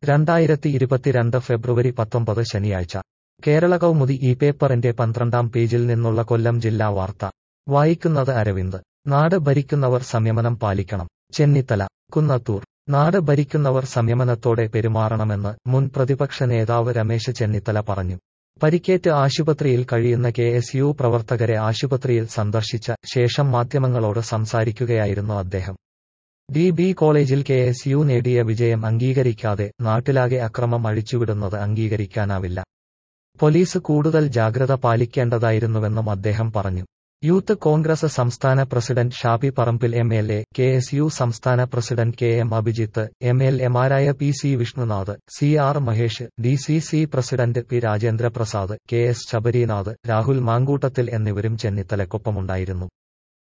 രണ്ടായിരത്തി ഇരുപത്തിരണ്ട് ഫെബ്രുവരി പത്തൊമ്പത് ശനിയാഴ്ച കേരള കൗമുദി ഈ പേപ്പറിന്റെ പന്ത്രണ്ടാം പേജിൽ നിന്നുള്ള കൊല്ലം ജില്ലാ വാർത്ത വായിക്കുന്നത് അരവിന്ദ് നാട് ഭരിക്കുന്നവർ സംയമനം പാലിക്കണം ചെന്നിത്തല കുന്നത്തൂർ നാട് ഭരിക്കുന്നവർ സംയമനത്തോടെ പെരുമാറണമെന്ന് മുൻ പ്രതിപക്ഷ നേതാവ് രമേശ് ചെന്നിത്തല പറഞ്ഞു പരിക്കേറ്റ് ആശുപത്രിയിൽ കഴിയുന്ന കെ എസ് യു പ്രവർത്തകരെ ആശുപത്രിയിൽ സന്ദർശിച്ച ശേഷം മാധ്യമങ്ങളോട് സംസാരിക്കുകയായിരുന്നു അദ്ദേഹം ഡി ബി കോളേജിൽ കെ എസ് യു നേടിയ വിജയം അംഗീകരിക്കാതെ നാട്ടിലാകെ അക്രമം അഴിച്ചുവിടുന്നത് അംഗീകരിക്കാനാവില്ല പോലീസ് കൂടുതൽ ജാഗ്രത പാലിക്കേണ്ടതായിരുന്നുവെന്നും അദ്ദേഹം പറഞ്ഞു യൂത്ത് കോൺഗ്രസ് സംസ്ഥാന president Shafi Parambil M L A K S U സംസ്ഥാന president K M Abhijith M L എമാരായ P C Vishnunath C R Mahesh D C C president P Rajendra Prasad K S Sabarinath Rahul Mamkootathil എന്നിവരും ചെന്നിത്തലക്കൊപ്പമുണ്ടായിരുന്നു